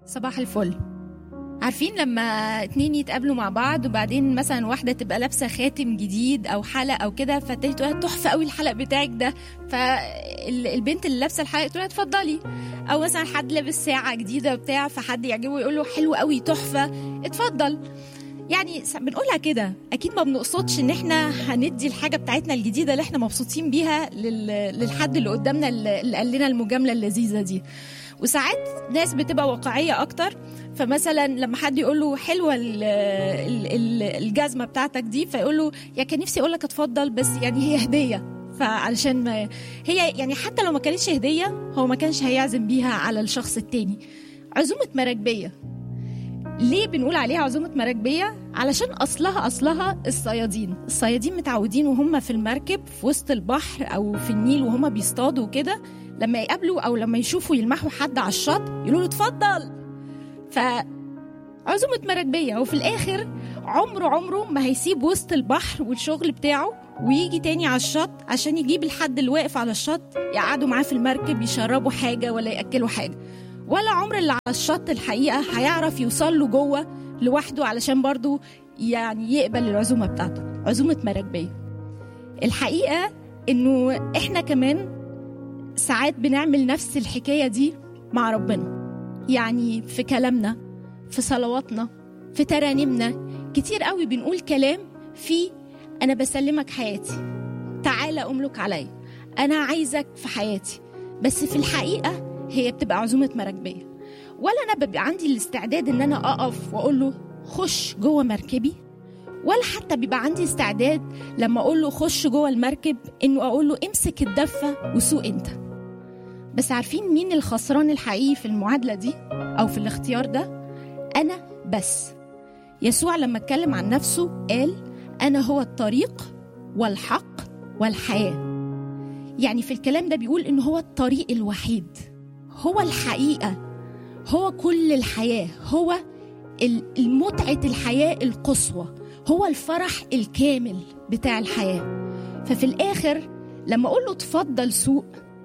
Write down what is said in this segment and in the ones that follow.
صباح الفل عارفين لما اتنين يتقابلوا مع بعض وبعدين مثلا واحده تبقى لابسه خاتم جديد او حلق او كده فتلاقي تقول تحفه قوي الحلق بتاعك ده فالبنت اللي لابسه الحلق تقول لها اتفضلي او مثلا حد لابس ساعه جديده بتاع فحد يعجبه يقول له حلو قوي تحفه اتفضل يعني س- بنقولها كده اكيد ما بنقصدش ان احنا هندي الحاجه بتاعتنا الجديده اللي احنا مبسوطين بيها لل- للحد اللي قدامنا اللي اللي قال لنا المجامله اللذيذه دي وساعات ناس بتبقى واقعيه اكتر فمثلا لما حد يقول له حلوه ال- ال- ال- الجزمه بتاعتك دي فيقول له يا كان نفسي اقول لك اتفضل بس يعني هي هديه فعلشان ما هي يعني حتى لو ما كانتش هديه هو ما كانش هيعزم بيها على الشخص التاني عزومه مراكبيه ليه بنقول عليها عزومة مراكبية؟ علشان أصلها أصلها الصيادين الصيادين متعودين وهم في المركب في وسط البحر أو في النيل وهم بيصطادوا كده لما يقابلوا أو لما يشوفوا يلمحوا حد على الشط يقولوا له اتفضل ف عزومة مراكبية وفي الآخر عمره عمره ما هيسيب وسط البحر والشغل بتاعه ويجي تاني على الشط عشان يجيب الحد اللي واقف على الشط يقعدوا معاه في المركب يشربوا حاجة ولا يأكلوا حاجة ولا عمر اللي على الشط الحقيقة هيعرف يوصل له جوه لوحده علشان برضو يعني يقبل العزومة بتاعته عزومة مراكبية الحقيقة انه احنا كمان ساعات بنعمل نفس الحكاية دي مع ربنا يعني في كلامنا في صلواتنا في ترانيمنا كتير قوي بنقول كلام في انا بسلمك حياتي تعالى املك عليا انا عايزك في حياتي بس في الحقيقه هي بتبقى عزومه مراكبيه ولا انا ببقى عندي الاستعداد ان انا اقف واقول له خش جوه مركبي ولا حتى بيبقى عندي استعداد لما اقول له خش جوه المركب انه اقول له امسك الدفه وسوق انت بس عارفين مين الخسران الحقيقي في المعادله دي او في الاختيار ده انا بس يسوع لما اتكلم عن نفسه قال انا هو الطريق والحق والحياه يعني في الكلام ده بيقول ان هو الطريق الوحيد هو الحقيقه هو كل الحياه هو ال- المتعه الحياه القصوى هو الفرح الكامل بتاع الحياه ففي الاخر لما اقول له اتفضل سوق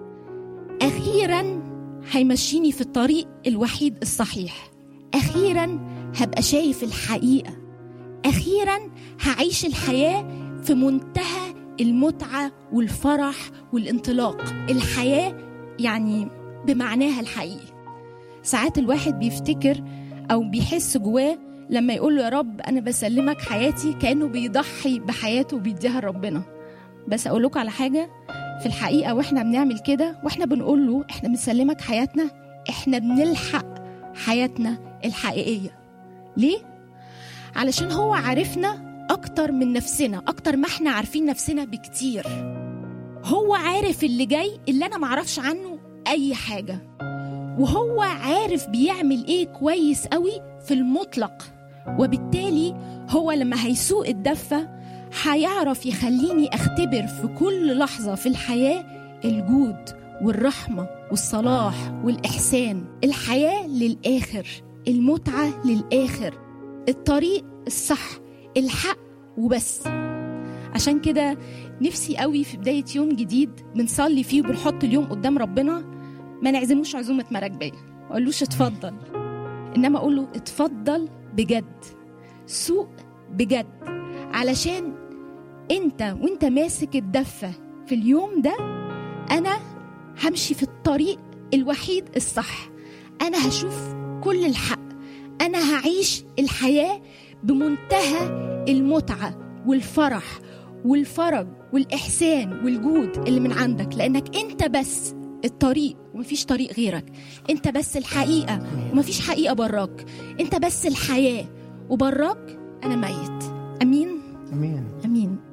اخيرا هيمشيني في الطريق الوحيد الصحيح اخيرا هبقى شايف الحقيقه اخيرا هعيش الحياه في منتهى المتعه والفرح والانطلاق الحياه يعني بمعناها الحقيقي ساعات الواحد بيفتكر او بيحس جواه لما يقول له يا رب انا بسلمك حياتي كانه بيضحي بحياته وبيديها لربنا بس اقول لكم على حاجه في الحقيقه واحنا بنعمل كده واحنا بنقول له احنا بنسلمك حياتنا احنا بنلحق حياتنا الحقيقيه ليه علشان هو عارفنا اكتر من نفسنا اكتر ما احنا عارفين نفسنا بكتير هو عارف اللي جاي اللي انا معرفش عنه اي حاجه وهو عارف بيعمل ايه كويس قوي في المطلق وبالتالي هو لما هيسوق الدفه هيعرف يخليني اختبر في كل لحظه في الحياه الجود والرحمه والصلاح والاحسان الحياه للاخر المتعه للاخر الطريق الصح الحق وبس عشان كده نفسي قوي في بدايه يوم جديد بنصلي فيه وبنحط اليوم قدام ربنا ما نعزموش عزومه مراكبيه ما اقولوش اتفضل انما اقول له اتفضل بجد سوق بجد علشان انت وانت ماسك الدفه في اليوم ده انا همشي في الطريق الوحيد الصح انا هشوف كل الحق انا هعيش الحياه بمنتهى المتعه والفرح والفرج والاحسان والجود اللي من عندك لانك انت بس الطريق ومفيش طريق غيرك انت بس الحقيقه ومفيش حقيقه براك انت بس الحياه وبراك انا ميت امين امين امين